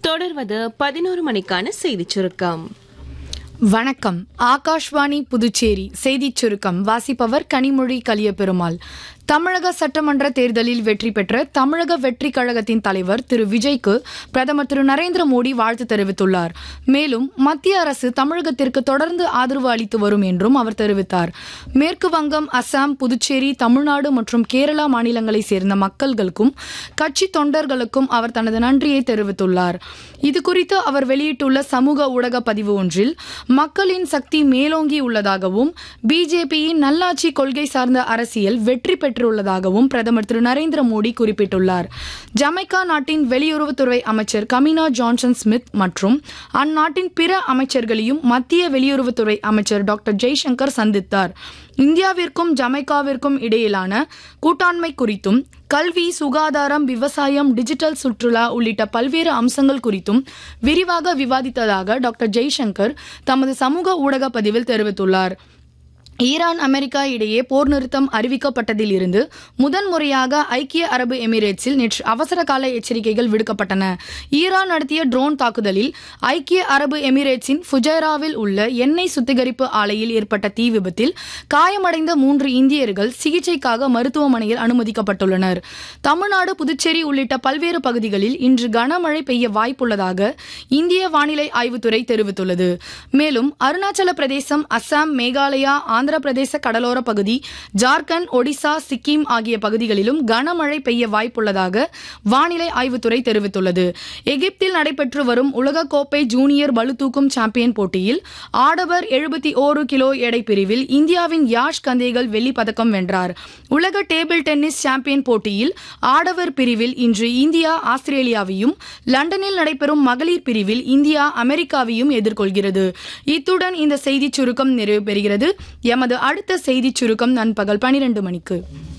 தொடர்வது பதினோரு மணிக்கான செய்திச் சுருக்கம் வணக்கம் ஆகாஷ்வாணி புதுச்சேரி செய்திச் சுருக்கம் வாசிப்பவர் கனிமொழி கலியபெருமாள் தமிழக சட்டமன்ற தேர்தலில் வெற்றி பெற்ற தமிழக வெற்றி கழகத்தின் தலைவர் திரு விஜய்க்கு பிரதமர் திரு நரேந்திர மோடி வாழ்த்து தெரிவித்துள்ளார் மேலும் மத்திய அரசு தமிழகத்திற்கு தொடர்ந்து ஆதரவு அளித்து வரும் என்றும் அவர் தெரிவித்தார் மேற்கு வங்கம் அசாம் புதுச்சேரி தமிழ்நாடு மற்றும் கேரளா மாநிலங்களைச் சேர்ந்த மக்கள்களுக்கும் கட்சி தொண்டர்களுக்கும் அவர் தனது நன்றியை தெரிவித்துள்ளார் இதுகுறித்து அவர் வெளியிட்டுள்ள சமூக ஊடக பதிவு ஒன்றில் மக்களின் சக்தி மேலோங்கி உள்ளதாகவும் பிஜேபியின் நல்லாட்சி கொள்கை சார்ந்த அரசியல் வெற்றி பெற்றுள்ளதாகவும் பிரதமர் திரு நரேந்திர மோடி குறிப்பிட்டுள்ளார் ஜமைக்கா நாட்டின் வெளியுறவுத்துறை அமைச்சர் கமினா ஜான்சன் ஸ்மித் மற்றும் அந்நாட்டின் பிற அமைச்சர்களையும் மத்திய வெளியுறவுத்துறை அமைச்சர் டாக்டர் ஜெய்சங்கர் சந்தித்தார் இந்தியாவிற்கும் ஜமைக்காவிற்கும் இடையிலான கூட்டாண்மை குறித்தும் கல்வி சுகாதாரம் விவசாயம் டிஜிட்டல் சுற்றுலா உள்ளிட்ட பல்வேறு அம்சங்கள் குறித்தும் விரிவாக விவாதித்ததாக டாக்டர் ஜெய்சங்கர் தமது சமூக ஊடக பதிவில் தெரிவித்துள்ளார் ஈரான் அமெரிக்கா இடையே போர் நிறுத்தம் அறிவிக்கப்பட்டதில் இருந்து முதன்முறையாக ஐக்கிய அரபு எமிரேட்ஸில் நேற்று அவசர கால எச்சரிக்கைகள் விடுக்கப்பட்டன ஈரான் நடத்திய ட்ரோன் தாக்குதலில் ஐக்கிய அரபு எமிரேட்ஸின் ஃபுஜைராவில் உள்ள எண்ணெய் சுத்திகரிப்பு ஆலையில் ஏற்பட்ட தீ விபத்தில் காயமடைந்த மூன்று இந்தியர்கள் சிகிச்சைக்காக மருத்துவமனையில் அனுமதிக்கப்பட்டுள்ளனர் தமிழ்நாடு புதுச்சேரி உள்ளிட்ட பல்வேறு பகுதிகளில் இன்று கனமழை பெய்ய வாய்ப்புள்ளதாக இந்திய வானிலை ஆய்வுத்துறை தெரிவித்துள்ளது மேலும் அருணாச்சல பிரதேசம் அஸ்ஸாம் மேகாலயா ஆந்திர பிரதேச கடலோர பகுதி ஜார்க்கண்ட் ஒடிசா சிக்கிம் ஆகிய பகுதிகளிலும் கனமழை பெய்ய வாய்ப்புள்ளதாக வானிலை ஆய்வுத்துறை தெரிவித்துள்ளது எகிப்தில் நடைபெற்று வரும் உலகக்கோப்பை ஜூனியர் பளுதூக்கும் சாம்பியன் போட்டியில் ஆடவர் எழுபத்தி ஓரு கிலோ எடை பிரிவில் இந்தியாவின் யாஷ் கந்தேகல் வெள்ளி பதக்கம் வென்றார் உலக டேபிள் டென்னிஸ் சாம்பியன் போட்டியில் ஆடவர் பிரிவில் இன்று இந்தியா ஆஸ்திரேலியாவையும் லண்டனில் நடைபெறும் மகளிர் பிரிவில் இந்தியா அமெரிக்காவையும் எதிர்கொள்கிறது இத்துடன் இந்த செய்திச் சுருக்கம் நிறைவு பெறுகிறது எமது அடுத்த செய்திச் சுருக்கம் நண்பகல் பனிரெண்டு மணிக்கு